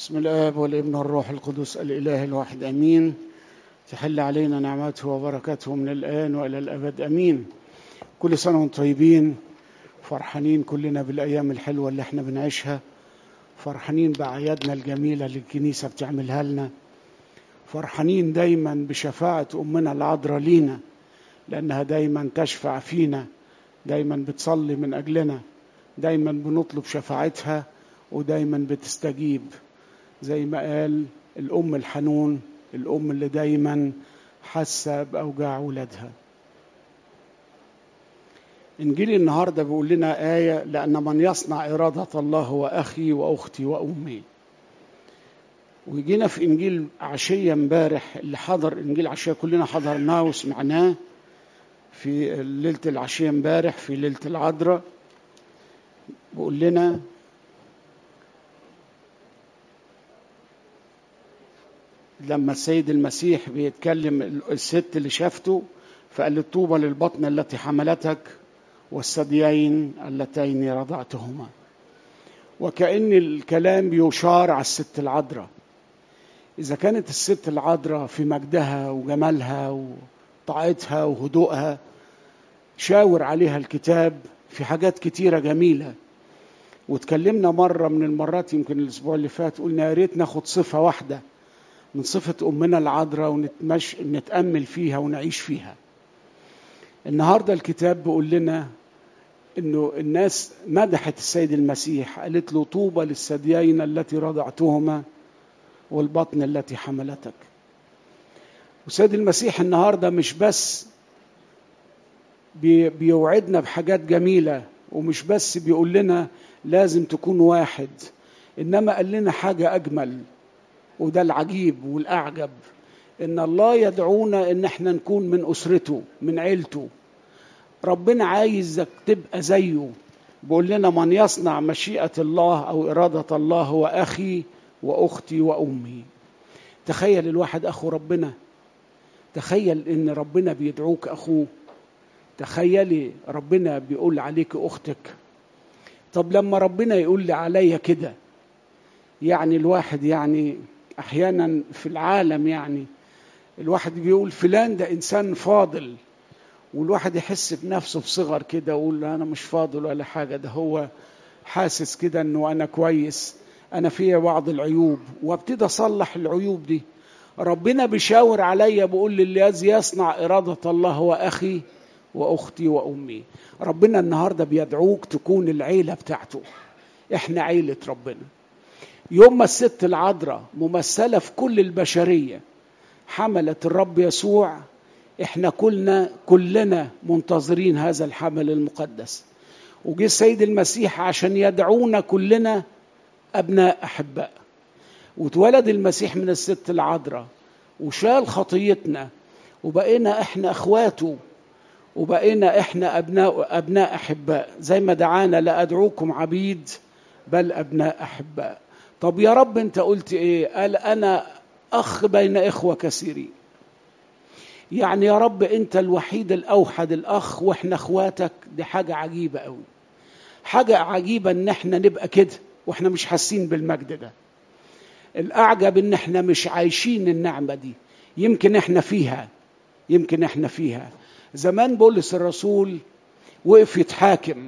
بسم الآب والابن والروح القدس الإله الواحد أمين تحل علينا نعمته وبركاته من الآن وإلى الأبد أمين كل سنة وانتم طيبين فرحانين كلنا بالأيام الحلوة اللي احنا بنعيشها فرحانين بأعيادنا الجميلة اللي الكنيسة بتعملها لنا فرحانين دايما بشفاعة أمنا العذراء لينا لأنها دايما تشفع فينا دايما بتصلي من أجلنا دايما بنطلب شفاعتها ودايما بتستجيب زي ما قال الأم الحنون الأم اللي دايما حاسة بأوجاع ولادها إنجيل النهاردة بيقول لنا آية لأن من يصنع إرادة الله هو أخي وأختي وأمي ويجينا في إنجيل عشية امبارح اللي حضر إنجيل عشية كلنا حضرناه وسمعناه في ليلة العشية امبارح في ليلة العذراء بيقول لنا لما السيد المسيح بيتكلم الست اللي شافته فقال له طوبى للبطن التي حملتك والثديين اللتين رضعتهما وكأن الكلام بيشار على الست العذراء إذا كانت الست العذراء في مجدها وجمالها وطاعتها وهدوءها شاور عليها الكتاب في حاجات كتيرة جميلة واتكلمنا مرة من المرات يمكن الأسبوع اللي فات قلنا يا ريت ناخد صفة واحدة من صفة أمنا العذراء ونتمش نتأمل فيها ونعيش فيها النهاردة الكتاب بيقول لنا انه الناس مدحت السيد المسيح قالت له طوبى للثديين التي رضعتهما والبطن التي حملتك والسيد المسيح النهارده مش بس بي بيوعدنا بحاجات جميله ومش بس بيقول لنا لازم تكون واحد انما قال لنا حاجه اجمل وده العجيب والاعجب ان الله يدعونا ان احنا نكون من اسرته من عيلته ربنا عايزك تبقى زيه بيقول لنا من يصنع مشيئة الله أو إرادة الله هو أخي وأختي وأمي تخيل الواحد أخو ربنا تخيل إن ربنا بيدعوك أخوه تخيلي ربنا بيقول عليك أختك طب لما ربنا يقول لي عليا كده يعني الواحد يعني أحيانا في العالم يعني الواحد بيقول فلان ده إنسان فاضل والواحد يحس بنفسه بصغر كده ويقول انا مش فاضل ولا حاجه ده هو حاسس كده انه انا كويس انا فيا بعض العيوب وابتدي اصلح العيوب دي ربنا بيشاور عليا بيقول لي الذي يصنع اراده الله هو اخي واختي وامي ربنا النهارده بيدعوك تكون العيله بتاعته احنا عيله ربنا يوم ما الست العذراء ممثله في كل البشريه حملت الرب يسوع احنا كلنا كلنا منتظرين هذا الحمل المقدس وجه السيد المسيح عشان يدعونا كلنا ابناء احباء واتولد المسيح من الست العذراء وشال خطيتنا وبقينا احنا اخواته وبقينا احنا ابناء ابناء احباء زي ما دعانا لا ادعوكم عبيد بل ابناء احباء طب يا رب انت قلت ايه قال انا اخ بين اخوه كثيرين يعني يا رب انت الوحيد الاوحد الاخ واحنا اخواتك دي حاجه عجيبه قوي حاجه عجيبه ان احنا نبقى كده واحنا مش حاسين بالمجد ده الاعجب ان احنا مش عايشين النعمه دي يمكن احنا فيها يمكن احنا فيها زمان بولس الرسول وقف يتحاكم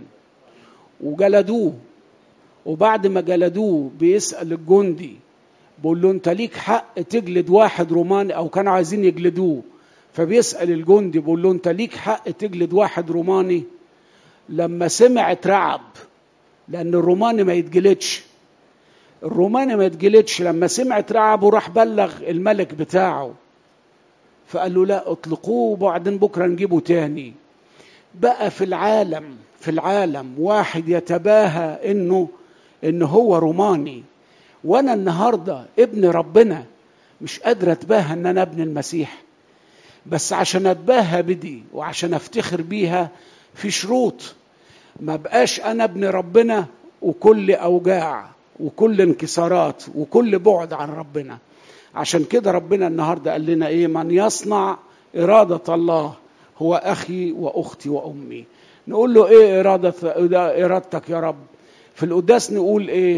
وجلدوه وبعد ما جلدوه بيسال الجندي بيقول له انت ليك حق تجلد واحد روماني او كانوا عايزين يجلدوه فبيسأل الجندي بيقول له أنت ليك حق تجلد واحد روماني لما سمع اترعب لأن الروماني ما يتجلدش الروماني ما يتجلدش لما سمع اترعب وراح بلغ الملك بتاعه فقال له لا اطلقوه وبعدين بكرة نجيبه تاني بقى في العالم في العالم واحد يتباهى انه ان هو روماني وانا النهارده ابن ربنا مش قادر اتباهى ان انا ابن المسيح بس عشان اتباهى بدي وعشان افتخر بيها في شروط ما بقاش انا ابن ربنا وكل اوجاع وكل انكسارات وكل بعد عن ربنا عشان كده ربنا النهارده قال لنا ايه من يصنع اراده الله هو اخي واختي وامي نقول له ايه اراده ارادتك يا رب في القداس نقول ايه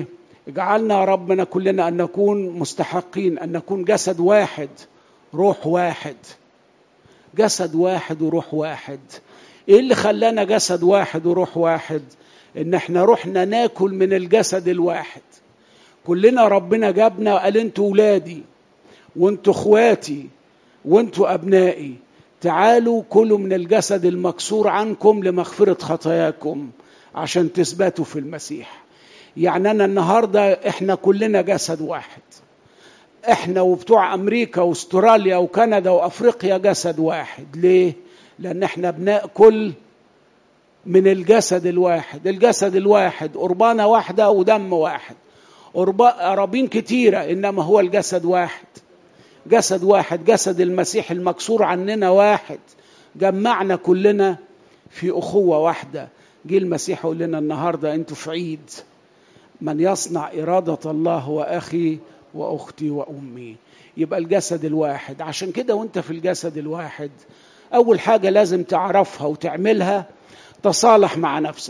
اجعلنا يا ربنا كلنا ان نكون مستحقين ان نكون جسد واحد روح واحد جسد واحد وروح واحد ايه اللي خلانا جسد واحد وروح واحد ان احنا رحنا ناكل من الجسد الواحد كلنا ربنا جابنا وقال انتوا ولادي وانتوا اخواتي وانتوا ابنائي تعالوا كلوا من الجسد المكسور عنكم لمغفرة خطاياكم عشان تثبتوا في المسيح يعني انا النهارده احنا كلنا جسد واحد احنا وبتوع امريكا واستراليا وكندا وافريقيا جسد واحد ليه لان احنا بناكل من الجسد الواحد الجسد الواحد قربانه واحده ودم واحد قرابين كتيره انما هو الجسد واحد جسد واحد جسد المسيح المكسور عننا واحد جمعنا كلنا في اخوه واحده جه المسيح يقول لنا النهارده انتوا في عيد من يصنع اراده الله هو اخي واختي وامي يبقى الجسد الواحد عشان كده وانت في الجسد الواحد اول حاجه لازم تعرفها وتعملها تصالح مع نفسك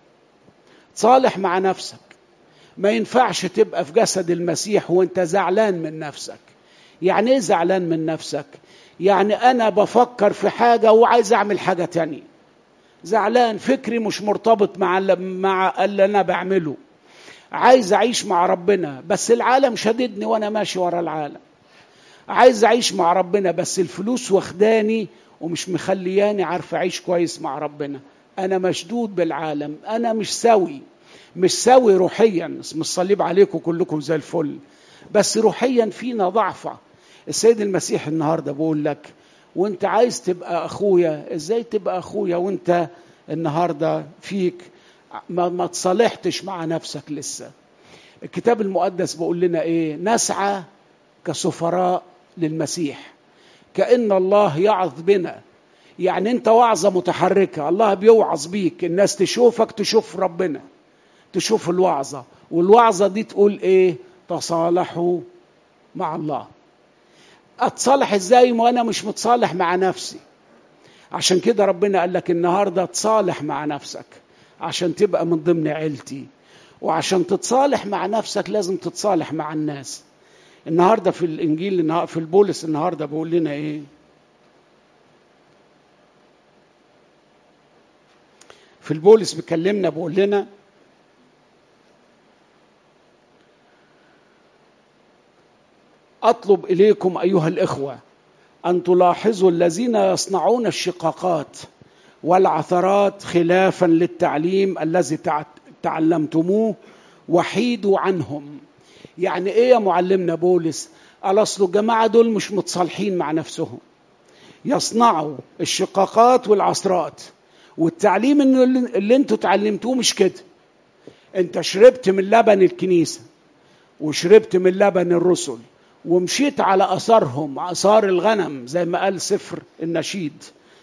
تصالح مع نفسك ما ينفعش تبقى في جسد المسيح وانت زعلان من نفسك يعني ايه زعلان من نفسك يعني انا بفكر في حاجه وعايز اعمل حاجه تانية زعلان فكري مش مرتبط مع مع اللي انا بعمله عايز اعيش مع ربنا بس العالم شددني وانا ماشي ورا العالم عايز اعيش مع ربنا بس الفلوس واخداني ومش مخلياني عارف اعيش كويس مع ربنا انا مشدود بالعالم انا مش سوي مش سوي روحيا مش صليب عليكم كلكم زي الفل بس روحيا فينا ضعفة السيد المسيح النهارده بقول لك وانت عايز تبقى اخويا ازاي تبقى اخويا وانت النهارده فيك ما, ما تصالحتش مع نفسك لسه الكتاب المقدس بيقول لنا ايه نسعى كسفراء للمسيح كأن الله يعظ بنا يعني انت وعظة متحركة الله بيوعظ بيك الناس تشوفك تشوف ربنا تشوف الوعظة والوعظة دي تقول ايه تصالحوا مع الله اتصالح ازاي وانا مش متصالح مع نفسي عشان كده ربنا قال لك النهارده تصالح مع نفسك عشان تبقى من ضمن عيلتي وعشان تتصالح مع نفسك لازم تتصالح مع الناس النهارده في الانجيل في البولس النهارده بيقول لنا ايه في البولس بيكلمنا بيقول لنا اطلب اليكم ايها الاخوه ان تلاحظوا الذين يصنعون الشقاقات والعثرات خلافا للتعليم الذي تعلمتموه وحيدوا عنهم يعني ايه يا معلمنا بولس قال اصل الجماعه دول مش متصالحين مع نفسهم يصنعوا الشقاقات والعثرات والتعليم اللي انتوا تعلمتوه مش كده انت شربت من لبن الكنيسه وشربت من لبن الرسل ومشيت على اثارهم اثار الغنم زي ما قال سفر النشيد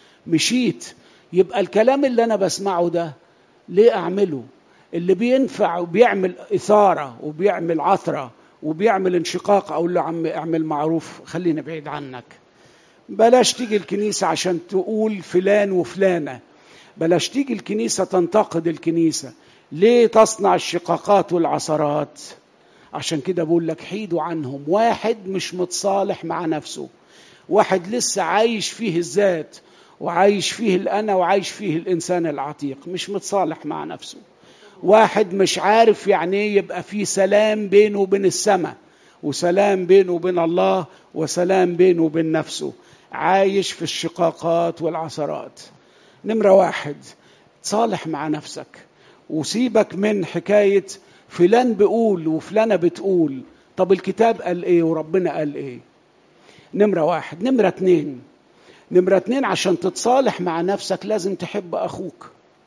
مشيت يبقى الكلام اللي انا بسمعه ده ليه اعمله اللي بينفع وبيعمل اثاره وبيعمل عثره وبيعمل انشقاق اقول له عم اعمل معروف خلينا بعيد عنك بلاش تيجي الكنيسه عشان تقول فلان وفلانه بلاش تيجي الكنيسه تنتقد الكنيسه ليه تصنع الشقاقات والعثرات عشان كده بقول لك حيدوا عنهم واحد مش متصالح مع نفسه واحد لسه عايش فيه الذات وعايش فيه الانا وعايش فيه الانسان العتيق مش متصالح مع نفسه واحد مش عارف يعني ايه يبقى في سلام بينه وبين السماء وسلام بينه وبين الله وسلام بينه وبين نفسه عايش في الشقاقات والعثرات نمرة واحد تصالح مع نفسك وسيبك من حكاية فلان بيقول وفلانة بتقول طب الكتاب قال ايه وربنا قال ايه نمرة واحد نمرة اتنين نمرة اتنين عشان تتصالح مع نفسك لازم تحب أخوك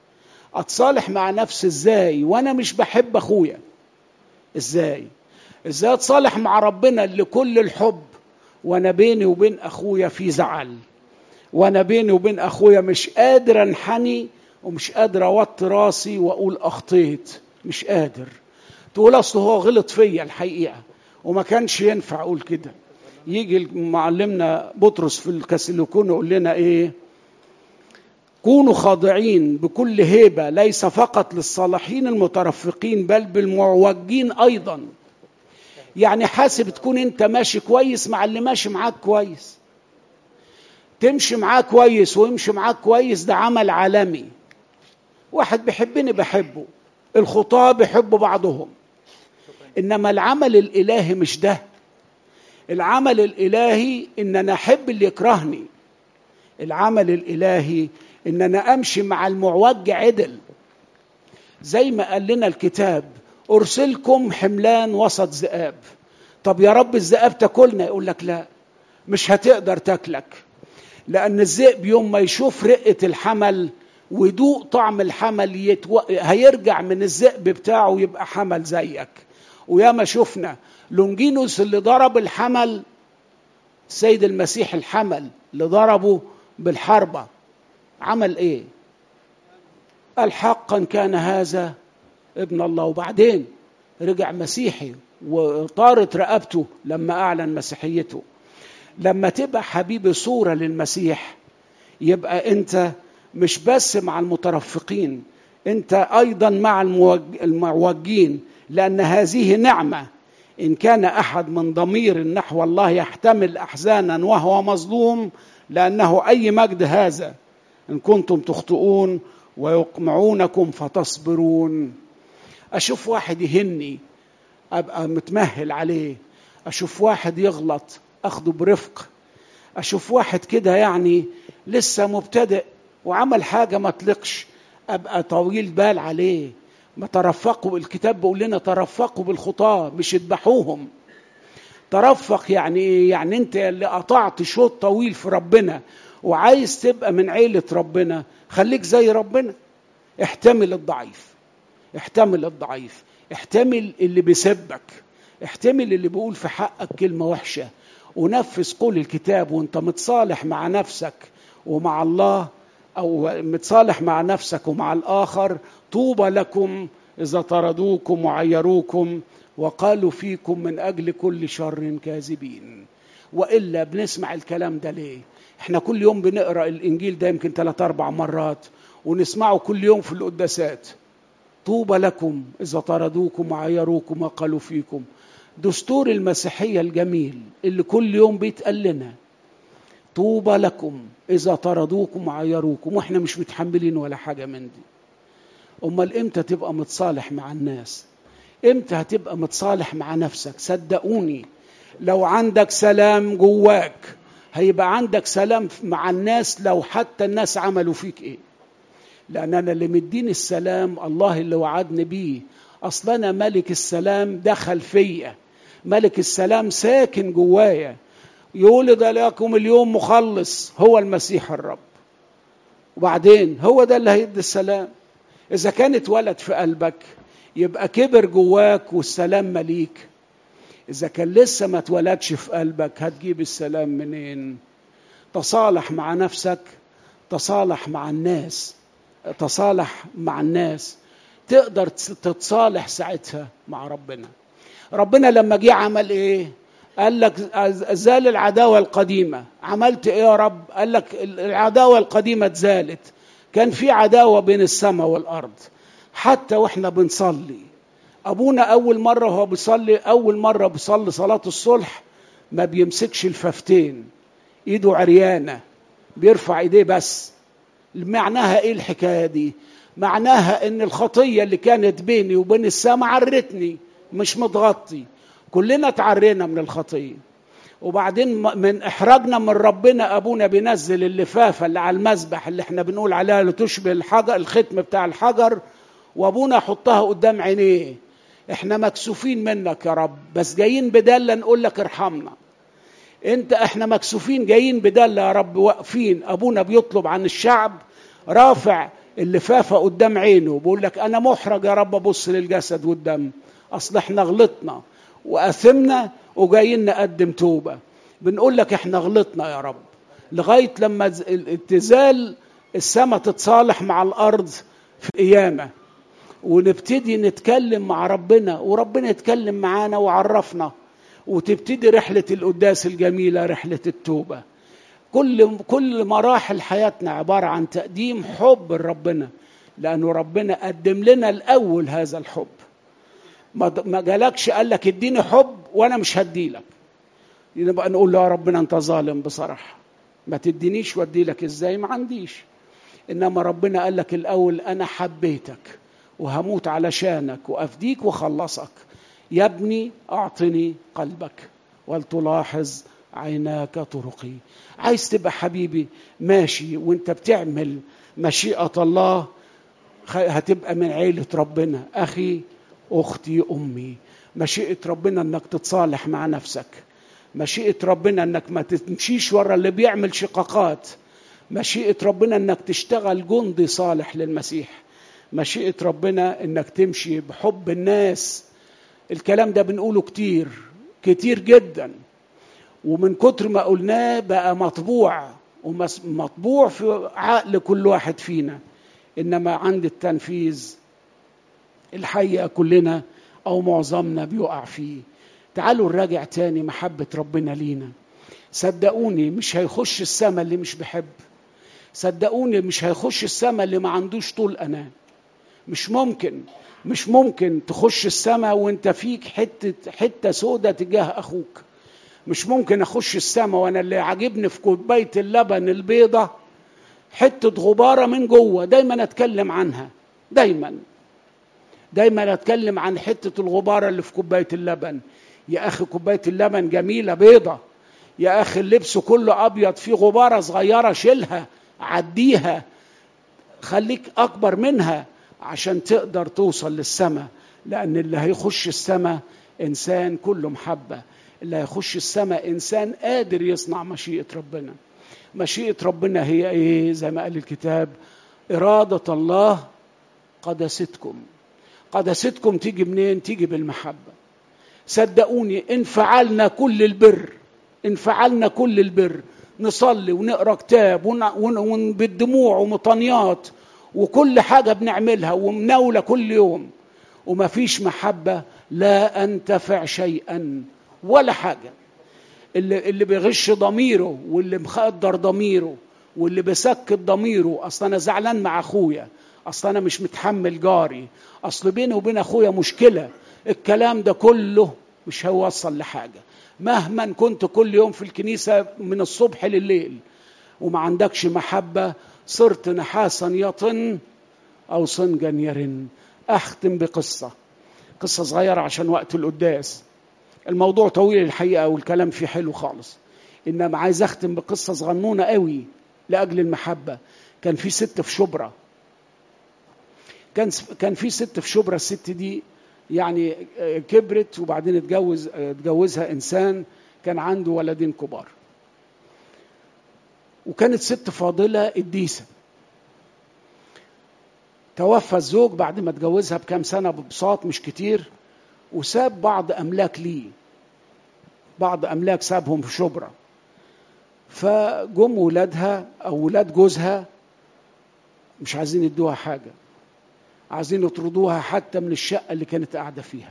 أتصالح مع نفسي إزاي وأنا مش بحب أخويا إزاي إزاي أتصالح مع ربنا اللي كل الحب وأنا بيني وبين أخويا في زعل وأنا بيني وبين أخويا مش قادر أنحني ومش قادر أوطي راسي وأقول أخطيت مش قادر تقول أصل هو غلط فيا الحقيقة وما كانش ينفع أقول كده يجي معلمنا بطرس في الكاسيليكون يقول لنا ايه كونوا خاضعين بكل هيبة ليس فقط للصالحين المترفقين بل بالمعوجين أيضا يعني حاسب تكون انت ماشي كويس مع اللي ماشي معاك كويس تمشي معاه كويس ويمشي معاك كويس ده عمل عالمي واحد بيحبني بحبه الخطاة بيحبوا بعضهم انما العمل الالهي مش ده العمل الالهي ان انا احب اللي يكرهني العمل الالهي ان انا امشي مع المعوج عدل زي ما قال لنا الكتاب ارسلكم حملان وسط ذئاب طب يا رب الذئاب تاكلنا يقول لك لا مش هتقدر تاكلك لان الذئب يوم ما يشوف رقه الحمل ويدوق طعم الحمل يتو... هيرجع من الذئب بتاعه يبقى حمل زيك وياما شفنا لونجينوس اللي ضرب الحمل سيد المسيح الحمل اللي ضربه بالحربة عمل ايه قال حقا كان هذا ابن الله وبعدين رجع مسيحي وطارت رقبته لما اعلن مسيحيته لما تبقى حبيبي صورة للمسيح يبقى انت مش بس مع المترفقين انت ايضا مع المعوجين لان هذه نعمه ان كان احد من ضمير نحو الله يحتمل احزانا وهو مظلوم لانه اي مجد هذا ان كنتم تخطئون ويقمعونكم فتصبرون اشوف واحد يهني ابقى متمهل عليه اشوف واحد يغلط اخده برفق اشوف واحد كده يعني لسه مبتدئ وعمل حاجه ما تلقش ابقى طويل بال عليه ما ترفقوا الكتاب بيقول لنا ترفقوا بالخطاة مش اذبحوهم ترفق يعني ايه يعني انت اللي قطعت شوط طويل في ربنا وعايز تبقى من عيلة ربنا خليك زي ربنا احتمل الضعيف احتمل الضعيف احتمل اللي بيسبك احتمل اللي بيقول في حقك كلمة وحشة ونفذ قول الكتاب وانت متصالح مع نفسك ومع الله او متصالح مع نفسك ومع الاخر طوبى لكم اذا طردوكم وعيروكم وقالوا فيكم من اجل كل شر كاذبين والا بنسمع الكلام ده ليه احنا كل يوم بنقرا الانجيل ده يمكن ثلاث اربع مرات ونسمعه كل يوم في القداسات طوبى لكم اذا طردوكم وعيروكم وقالوا فيكم دستور المسيحيه الجميل اللي كل يوم بيتقال لنا طوبى لكم اذا طردوكم وعيروكم واحنا مش متحملين ولا حاجه من دي امال امتى تبقى متصالح مع الناس امتى هتبقى متصالح مع نفسك صدقوني لو عندك سلام جواك هيبقى عندك سلام مع الناس لو حتى الناس عملوا فيك ايه لان انا اللي مديني السلام الله اللي وعدني بيه اصل انا ملك السلام دخل فيا ملك السلام ساكن جوايا يولد لكم اليوم مخلص هو المسيح الرب وبعدين هو ده اللي هيدي السلام اذا كان اتولد في قلبك يبقى كبر جواك والسلام مليك اذا كان لسه ما اتولدش في قلبك هتجيب السلام منين تصالح مع نفسك تصالح مع الناس تصالح مع الناس تقدر تتصالح ساعتها مع ربنا ربنا لما جه عمل ايه قال لك زال العداوة القديمة عملت ايه يا رب قال لك العداوة القديمة اتزالت كان في عداوة بين السماء والأرض حتى واحنا بنصلي أبونا أول مرة وهو بيصلي أول مرة بيصلي صلاة الصلح ما بيمسكش الففتين إيده عريانة بيرفع إيديه بس معناها إيه الحكاية دي معناها إن الخطية اللي كانت بيني وبين السماء عرتني مش متغطي كلنا اتعرينا من الخطيه وبعدين من احراجنا من ربنا ابونا بينزل اللفافه اللي على المذبح اللي احنا بنقول عليها اللي تشبه الحجر الختم بتاع الحجر وابونا يحطها قدام عينيه احنا مكسوفين منك يا رب بس جايين بدالة نقول لك ارحمنا انت احنا مكسوفين جايين بدالة يا رب واقفين ابونا بيطلب عن الشعب رافع اللفافة قدام عينه بيقول لك انا محرج يا رب ابص للجسد والدم اصل احنا غلطنا واثمنا وجايين نقدم توبه بنقول لك احنا غلطنا يا رب لغايه لما تزال السماء تتصالح مع الارض في قيامه ونبتدي نتكلم مع ربنا وربنا يتكلم معانا وعرفنا وتبتدي رحله القداس الجميله رحله التوبه كل كل مراحل حياتنا عباره عن تقديم حب لربنا لانه ربنا قدم لنا الاول هذا الحب ما جالكش قال لك اديني حب وانا مش هديلك يبقى نقول له يا ربنا انت ظالم بصراحه ما تدينيش وادي لك ازاي ما عنديش انما ربنا قال لك الاول انا حبيتك وهموت علشانك وافديك وخلصك يا ابني اعطني قلبك ولتلاحظ عيناك طرقي عايز تبقى حبيبي ماشي وانت بتعمل مشيئة الله هتبقى من عيلة ربنا أخي أختي أمي مشيئة ربنا أنك تتصالح مع نفسك مشيئة ربنا أنك ما تمشيش ورا اللي بيعمل شقاقات مشيئة ربنا أنك تشتغل جندي صالح للمسيح مشيئة ربنا أنك تمشي بحب الناس الكلام ده بنقوله كتير كتير جدا ومن كتر ما قلناه بقى مطبوع ومطبوع في عقل كل واحد فينا انما عند التنفيذ الحقيقه كلنا او معظمنا بيقع فيه تعالوا نراجع تاني محبه ربنا لينا صدقوني مش هيخش السما اللي مش بحب صدقوني مش هيخش السما اللي ما عندوش طول امان مش ممكن مش ممكن تخش السما وانت فيك حته حته سودة تجاه اخوك مش ممكن اخش السما وانا اللي عاجبني في كوبايه اللبن البيضه حته غباره من جوه دايما اتكلم عنها دايما دايما اتكلم عن حته الغباره اللي في كوبايه اللبن يا اخي كوبايه اللبن جميله بيضه يا اخي اللبس كله ابيض فيه غباره صغيره شيلها عديها خليك اكبر منها عشان تقدر توصل للسماء لان اللي هيخش السماء انسان كله محبه اللي هيخش السماء انسان قادر يصنع مشيئه ربنا مشيئه ربنا هي ايه زي ما قال الكتاب اراده الله قدستكم قدستكم تيجي منين تيجي بالمحبه صدقوني ان فعلنا كل البر ان فعلنا كل البر نصلي ونقرا كتاب ون... بالدموع ومطنيات وكل حاجه بنعملها ومناوله كل يوم وما فيش محبه لا انتفع شيئا ولا حاجه اللي اللي بيغش ضميره واللي مخدر ضميره واللي بيسكت ضميره اصل انا زعلان مع اخويا اصل انا مش متحمل جاري اصل بيني وبين اخويا مشكله الكلام ده كله مش هيوصل لحاجه مهما كنت كل يوم في الكنيسه من الصبح لليل وما عندكش محبه صرت نحاسا يطن او صنجا يرن اختم بقصه قصه صغيره عشان وقت القداس الموضوع طويل الحقيقه والكلام فيه حلو خالص انما عايز اختم بقصه صغنونه قوي لاجل المحبه كان في ست في شبرا كان كان في ست في شبرا الست دي يعني كبرت وبعدين اتجوز اتجوزها انسان كان عنده ولدين كبار وكانت ست فاضله قديسه توفى الزوج بعد ما اتجوزها بكام سنه ببساط مش كتير وساب بعض املاك ليه بعض املاك سابهم في شبرا فجم ولادها او ولاد جوزها مش عايزين يدوها حاجه عايزين يطردوها حتى من الشقه اللي كانت قاعده فيها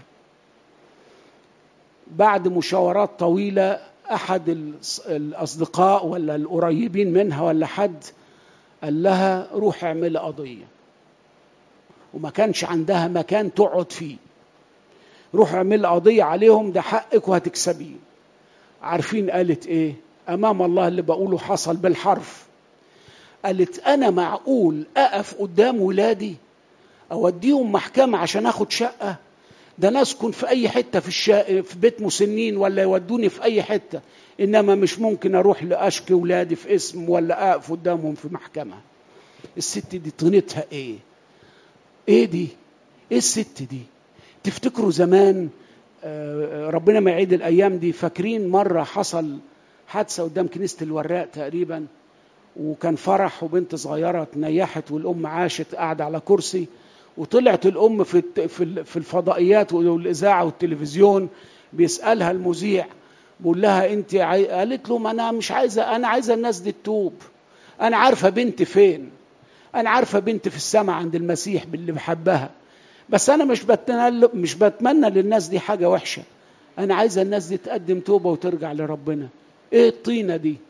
بعد مشاورات طويله احد الاصدقاء ولا القريبين منها ولا حد قال لها روح اعملي قضيه وما كانش عندها مكان تقعد فيه روح اعمل قضية عليهم ده حقك وهتكسبيه عارفين قالت ايه امام الله اللي بقوله حصل بالحرف قالت انا معقول اقف قدام ولادي اوديهم محكمة عشان اخد شقة ده انا اسكن في اي حتة في الشقة في بيت مسنين ولا يودوني في اي حتة انما مش ممكن اروح لاشكي ولادي في اسم ولا اقف قدامهم في محكمة الست دي طينتها ايه ايه دي ايه الست دي تفتكروا زمان ربنا ما يعيد الايام دي فاكرين مره حصل حادثه قدام كنيسه الوراق تقريبا وكان فرح وبنت صغيره اتنيحت والام عاشت قاعده على كرسي وطلعت الام في في الفضائيات والاذاعه والتلفزيون بيسالها المذيع بيقول لها انت عاي... قالت له ما انا مش عايزه انا عايزه الناس دي تتوب انا عارفه بنتي فين انا عارفه بنتي في السماء عند المسيح باللي بحبها بس انا مش بتمنى مش بتمنى للناس دي حاجه وحشه انا عايزه الناس دي تقدم توبه وترجع لربنا ايه الطينه دي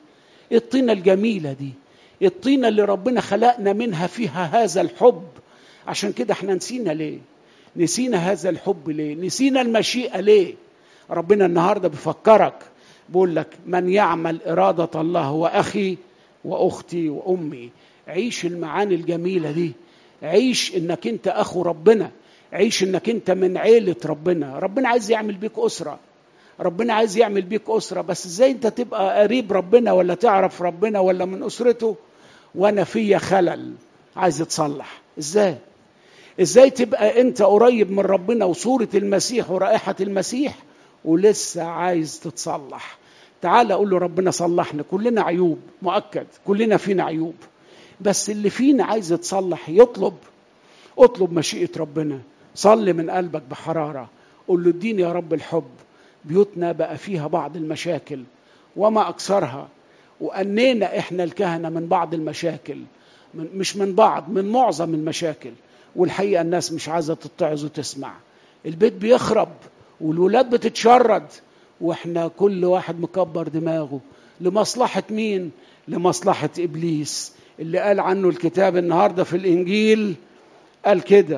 الطينة الجميلة دي الطينة اللي ربنا خلقنا منها فيها هذا الحب عشان كده احنا نسينا ليه نسينا هذا الحب ليه نسينا المشيئة ليه ربنا النهاردة بيفكرك بيقول لك من يعمل إرادة الله هو أخي وأختي وأمي عيش المعاني الجميلة دي عيش إنك أنت أخو ربنا عيش إنك أنت من عيلة ربنا ربنا عايز يعمل بيك أسرة ربنا عايز يعمل بيك أسرة بس إزاي أنت تبقى قريب ربنا ولا تعرف ربنا ولا من أسرته وأنا فيا خلل عايز يتصلح إزاي إزاي تبقى أنت قريب من ربنا وصورة المسيح ورائحة المسيح ولسه عايز تتصلح تعال اقول له ربنا صلحنا كلنا عيوب مؤكد كلنا فينا عيوب بس اللي فينا عايز يتصلح يطلب اطلب مشيئة ربنا صلي من قلبك بحرارة قول له اديني يا رب الحب بيوتنا بقى فيها بعض المشاكل وما أكثرها وأنينا إحنا الكهنة من بعض المشاكل من مش من بعض من معظم المشاكل والحقيقة الناس مش عايزة تتعظ وتسمع البيت بيخرب والولاد بتتشرد واحنا كل واحد مكبر دماغه لمصلحة مين؟ لمصلحة إبليس اللي قال عنه الكتاب النهاردة في الإنجيل قال كده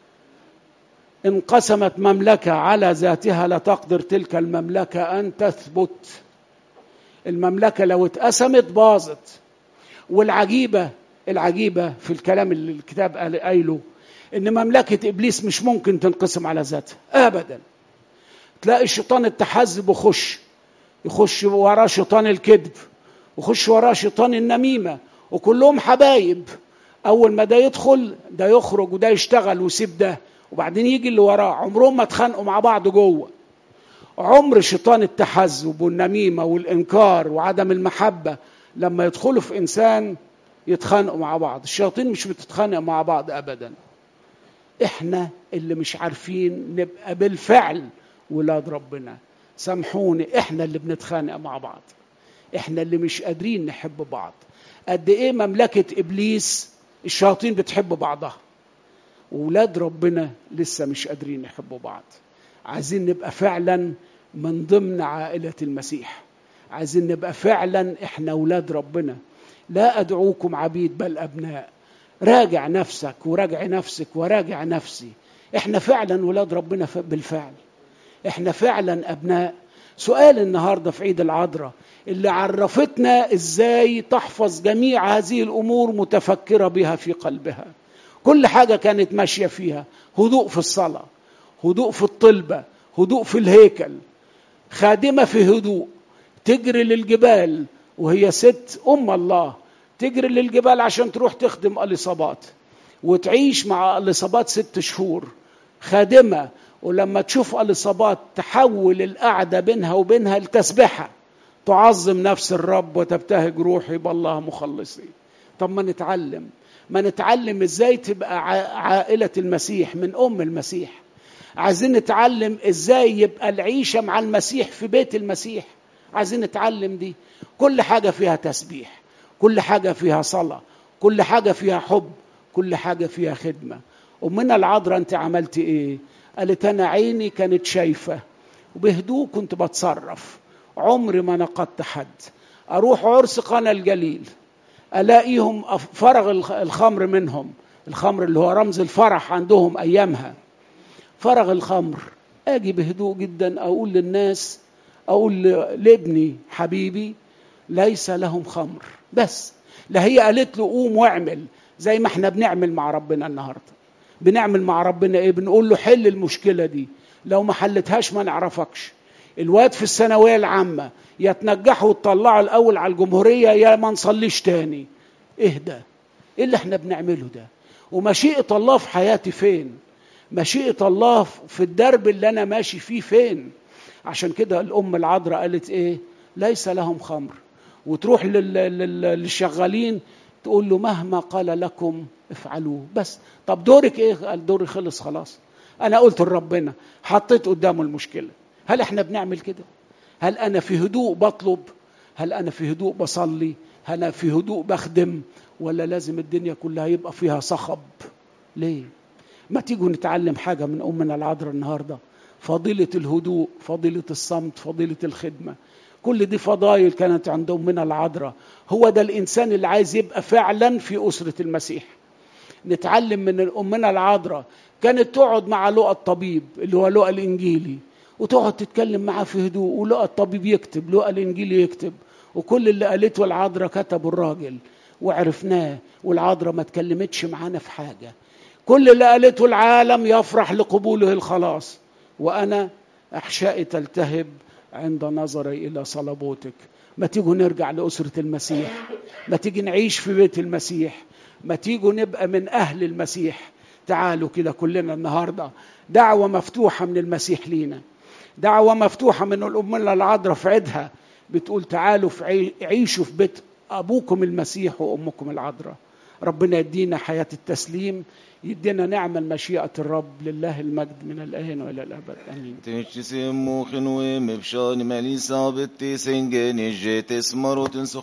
انقسمت مملكة على ذاتها لا تقدر تلك المملكة أن تثبت المملكة لو اتقسمت باظت والعجيبة العجيبة في الكلام اللي الكتاب قال قايله إن مملكة إبليس مش ممكن تنقسم على ذاتها أبدا تلاقي الشيطان التحزب وخش يخش وراه شيطان الكذب وخش وراه شيطان النميمة وكلهم حبايب أول ما ده يدخل ده يخرج وده يشتغل ويسيب ده وبعدين يجي اللي وراه عمرهم ما اتخانقوا مع بعض جوه عمر شيطان التحزب والنميمة والإنكار وعدم المحبة لما يدخلوا في إنسان يتخانقوا مع بعض الشياطين مش بتتخانق مع بعض أبدا إحنا اللي مش عارفين نبقى بالفعل ولاد ربنا سامحوني إحنا اللي بنتخانق مع بعض إحنا اللي مش قادرين نحب بعض قد إيه مملكة إبليس الشياطين بتحب بعضها وولاد ربنا لسه مش قادرين يحبوا بعض عايزين نبقى فعلا من ضمن عائلة المسيح عايزين نبقى فعلا احنا ولاد ربنا لا ادعوكم عبيد بل ابناء راجع نفسك وراجع نفسك وراجع نفسي احنا فعلا ولاد ربنا بالفعل احنا فعلا ابناء سؤال النهارده في عيد العذراء اللي عرفتنا ازاي تحفظ جميع هذه الامور متفكره بها في قلبها كل حاجه كانت ماشيه فيها هدوء في الصلاه هدوء في الطلبه هدوء في الهيكل خادمه في هدوء تجري للجبال وهي ست ام الله تجري للجبال عشان تروح تخدم اليصابات وتعيش مع اليصابات ست شهور خادمه ولما تشوف اليصابات تحول القعده بينها وبينها لتسبحه تعظم نفس الرب وتبتهج روحي بالله مخلصي طب ما نتعلم ما نتعلم ازاي تبقى عائله المسيح من ام المسيح عايزين نتعلم ازاي يبقى العيشه مع المسيح في بيت المسيح عايزين نتعلم دي كل حاجه فيها تسبيح كل حاجه فيها صلاه كل حاجه فيها حب كل حاجه فيها خدمه امنا العذراء انت عملت ايه قالت انا عيني كانت شايفه وبهدوء كنت بتصرف عمري ما نقدت حد اروح عرس قنا الجليل الاقيهم فرغ الخمر منهم الخمر اللي هو رمز الفرح عندهم ايامها فرغ الخمر اجي بهدوء جدا اقول للناس اقول لابني حبيبي ليس لهم خمر بس لا هي قالت له قوم واعمل زي ما احنا بنعمل مع ربنا النهارده بنعمل مع ربنا ايه بنقول له حل المشكله دي لو ما حلتهاش ما نعرفكش الواد في الثانويه العامه يا تنجحوا وتطلعوا الاول على الجمهوريه يا ما نصليش تاني اهدى ايه اللي احنا بنعمله ده ومشيئه الله في حياتي فين مشيئه الله في الدرب اللي انا ماشي فيه فين عشان كده الام العذراء قالت ايه ليس لهم خمر وتروح لل... لل... للشغالين تقول له مهما قال لكم افعلوه بس طب دورك ايه قال دوري خلص خلاص انا قلت لربنا حطيت قدامه المشكله هل احنا بنعمل كده هل انا في هدوء بطلب هل انا في هدوء بصلي هل انا في هدوء بخدم ولا لازم الدنيا كلها يبقى فيها صخب ليه ما تيجوا نتعلم حاجه من امنا العذراء النهارده فضيله الهدوء فضيله الصمت فضيله الخدمه كل دي فضايل كانت عند أمنا العذراء هو ده الإنسان اللي عايز يبقى فعلا في أسرة المسيح نتعلم من أمنا العذراء كانت تقعد مع لقى الطبيب اللي هو لقى الإنجيلي وتقعد تتكلم معاه في هدوء ولقى الطبيب يكتب لقى الإنجيلي يكتب وكل اللي قالته العذراء كتبه الراجل وعرفناه والعذراء ما اتكلمتش معانا في حاجة كل اللي قالته العالم يفرح لقبوله الخلاص وأنا أحشائي تلتهب عند نظري إلى صلبوتك ما تيجوا نرجع لأسرة المسيح ما تيجي نعيش في بيت المسيح ما تيجوا نبقى من أهل المسيح تعالوا كده كلنا النهاردة دعوة مفتوحة من المسيح لينا دعوة مفتوحة من الأمة العذراء في عيدها بتقول تعالوا في عيشوا في بيت أبوكم المسيح وأمكم العذراء ربنا يدينا حياة التسليم يدينا نعمل مشيئة الرب لله المجد من الآن وإلى الأبد آمين Tenkisi muhin ve mevşani meli sabit sengen ejete smarotin